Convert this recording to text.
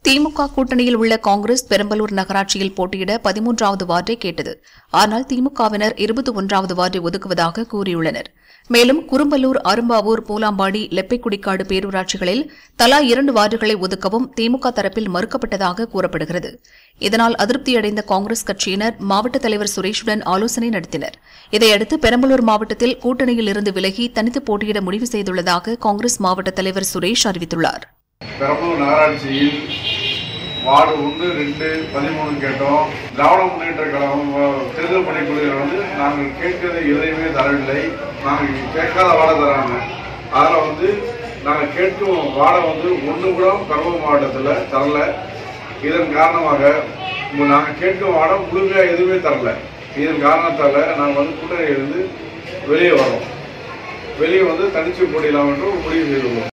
திமுக கூட்டணியில் உள்ள காங்கிரஸ் பெரம்பலூர் நகராட்சியில் போட்டியிட பதிமூன்றாவது வார்டை கேட்டது ஆனால் திமுகவினர் இருபத்தி ஒன்றாவது வார்டை ஒதுக்குவதாக கூறியுள்ளனர் மேலும் குறும்பலூர் அரும்பாவூர் பூலாம்பாடி லெப்பைக்குடிக்காடு பேரூராட்சிகளில் தலா இரண்டு வார்டுகளை ஒதுக்கவும் திமுக தரப்பில் மறுக்கப்பட்டதாக கூறப்படுகிறது இதனால் அதிருப்தியடைந்த காங்கிரஸ் கட்சியினர் மாவட்ட தலைவர் சுரேஷுடன் ஆலோசனை நடத்தினர் இதையடுத்து பெரம்பலூர் மாவட்டத்தில் கூட்டணியில் இருந்து விலகி தனித்து போட்டியிட முடிவு செய்துள்ளதாக காங்கிரஸ் மாவட்ட தலைவர் சுரேஷ் அறிவித்துள்ளார் பெரம்பலூர் நகராட்சியில் வார்டு ஒன்று ரெண்டு பதிமூணு கேட்டோம் திராவிட முன்னேற்ற கழகம் அஹ், தேர்தல் பணிக்குழுவில் வந்து நாங்கள் கேட்கறதை எதையுமே தரவில்லை நாங்கள் கேட்காத வார்டை தராங்க அதில் வந்து நாங்கள் கேட்கும் வார்டை வந்து ஒன்று கூட பெரம்பலூர் மாவட்டத்தில் தரல இதன் காரணமாக நாங்கள் கேட்கும் வார்டை முழுமையாக எதுவுமே தரல இதன் காரணத்தால் நாங்கள் வந்து கூட்டணியிலிருந்து வெளியே வரோம் வெளியே வந்து தனிச்சு போட்டியிடலாம் என்று முடிவு செய்துள்ளோம்